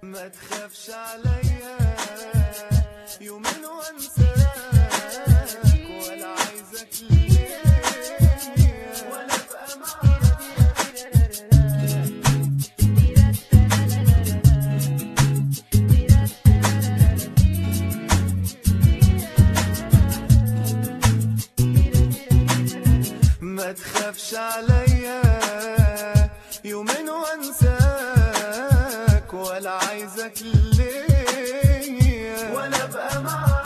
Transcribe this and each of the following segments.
ما تخافش عليا يومين وانساك ولا عايزك ليا ولا ابقى معاك ما تخافش عليا يومين وانساك ولا عايزك ليا ولا ابقى معاك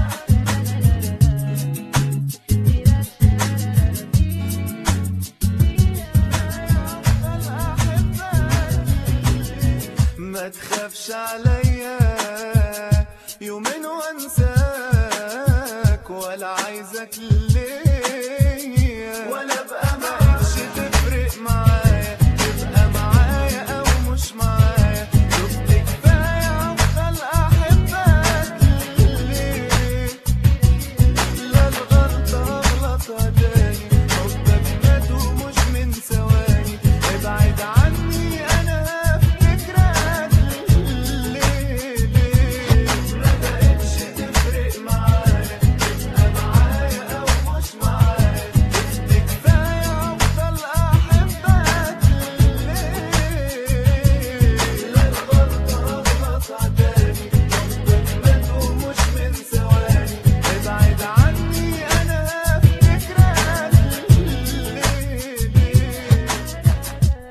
ما تخافش عليا يومين وانساك ولا عايزك ليا ولا ابقى معاك تفرق معايا تبقى معايا او مش معايا شفت كفايه افضل احبك ليه لا الغلطه غلطه تاني حبك مات ومش من ثواني ابعد عني انا هفتكرك ليه ليه ما بقتش تفرق معايا تبقى معايا او مش معايا شفت كفايه افضل احبك ليه لا الغلطه غلطه تاني حبك مات ومش من ثواني ابعد عني انا هفتكرك ليه ليه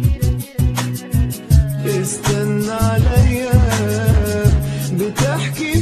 استنى عليا بتحكي